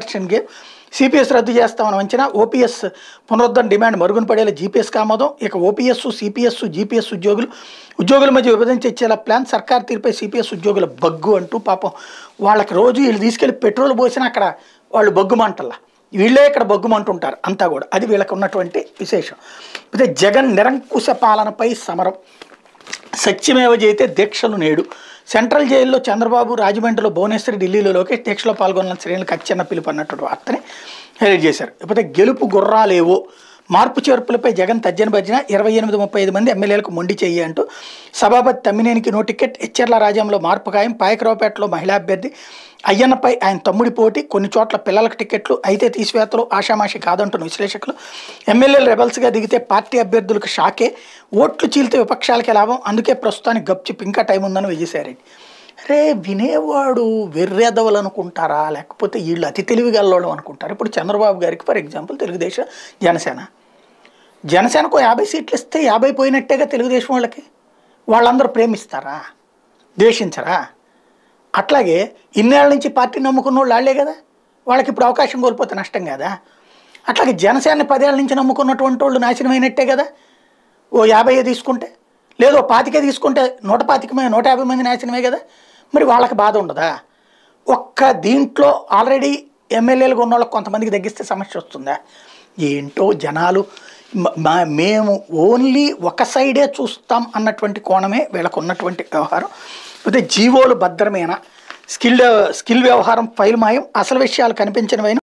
diversion game CPS రద్దు చేస్తామని వంచిన ఓపీఎస్ పునరుద్ధరణ డిమాండ్ మరుగున పడేలా జీపీఎస్ ఆమోదం ఇక ఓపీఎస్ సిపిఎస్ జీపీఎస్ ఉద్యోగులు ఉద్యోగుల మధ్య విభజించి ఇచ్చేలా ప్లాన్ సర్కార్ తీరుపై సిపిఎస్ ఉద్యోగుల బగ్గు అంటూ పాపం వాళ్ళకి రోజు వీళ్ళు తీసుకెళ్లి పెట్రోల్ పోసినా అక్కడ వాళ్ళు బగ్గుమంటల్లా వీళ్ళే ఇక్కడ బగ్గుమంటుంటారు అంతా కూడా అది వీళ్ళకి ఉన్నటువంటి విశేషం అయితే జగన్ నిరంకుశ పాలనపై సమరం సత్యమేవ జయితే దీక్షలు నేడు సెంట్రల్ జైల్లో చంద్రబాబు రాజమండ్రిలో భువనేశ్వరి ఢిల్లీలో లోకేష్ దీక్షలో పాల్గొన్న శ్రేణులకు అచ్చన్న పిలుపు అన్నటువంటి వార్తని హైలైట్ చేశారు ఇకపోతే గెలుపు గుర్రాలేవో మార్పు చేర్పులపై జగన్ తజ్జన భజన ఇరవై ఎనిమిది ముప్పై ఐదు మంది ఎమ్మెల్యేలకు మొండి చెయ్యి అంటూ సభాపతి తమ్మినేనికి నో టికెట్ హెచ్చెర్ల రాజ్యంలో మార్పు ఖాయం పాయకరావుపేటలో మహిళా అభ్యర్థి అయ్యన్నపై ఆయన తమ్ముడి పోటీ కొన్ని చోట్ల పిల్లలకు టికెట్లు అయితే తీసివేతలు ఆషామాషి కాదంటున్న విశ్లేషకులు ఎమ్మెల్యేలు రెబల్స్గా దిగితే పార్టీ అభ్యర్థులకు షాకే ఓట్లు చీలితే విపక్షాలకే లాభం అందుకే ప్రస్తుతానికి గప్చిప్ ఇంకా టైం ఉందని విజయసాయిరెడ్డి రే వినేవాడు వెర్రెదవలు అనుకుంటారా లేకపోతే వీళ్ళు అతి తెలివిగల్లోళ్ళు అనుకుంటారు ఇప్పుడు చంద్రబాబు గారికి ఫర్ ఎగ్జాంపుల్ తెలుగుదేశం జనసేన జనసేనకు యాభై సీట్లు ఇస్తే యాభై పోయినట్టేగా తెలుగుదేశం వాళ్ళకి వాళ్ళందరూ ప్రేమిస్తారా ద్వేషించరా అట్లాగే ఇన్నేళ్ళ నుంచి పార్టీ నమ్ముకున్న వాళ్ళు వాళ్ళే కదా వాళ్ళకి ఇప్పుడు అవకాశం కోల్పోతే నష్టం కదా అట్లాగే జనసేన పదేళ్ళ నుంచి నమ్ముకున్నటువంటి వాళ్ళు నాశనం అయినట్టే కదా ఓ యాభై తీసుకుంటే లేదో పాతికే తీసుకుంటే నూట పాతిక మంది నూట యాభై మంది నాశనమే కదా మరి వాళ్ళకి బాధ ఉండదా ఒక్క దీంట్లో ఆల్రెడీ ఎమ్మెల్యేలుగా ఉన్న వాళ్ళకి కొంతమందికి తగ్గిస్తే సమస్య వస్తుందా ఏంటో జనాలు మ- మా- మేము ఓన్లీ ఒక సైడే చూస్తాం అన్నటువంటి కోణమే వీళ్ళకు ఉన్నటువంటి వ్యవహారం అయితే జీవోలు భద్రమేనా స్కిల్ స్కిల్ వ్యవహారం ఫైల్ మాయం అసలు విషయాలు కనిపించినవైన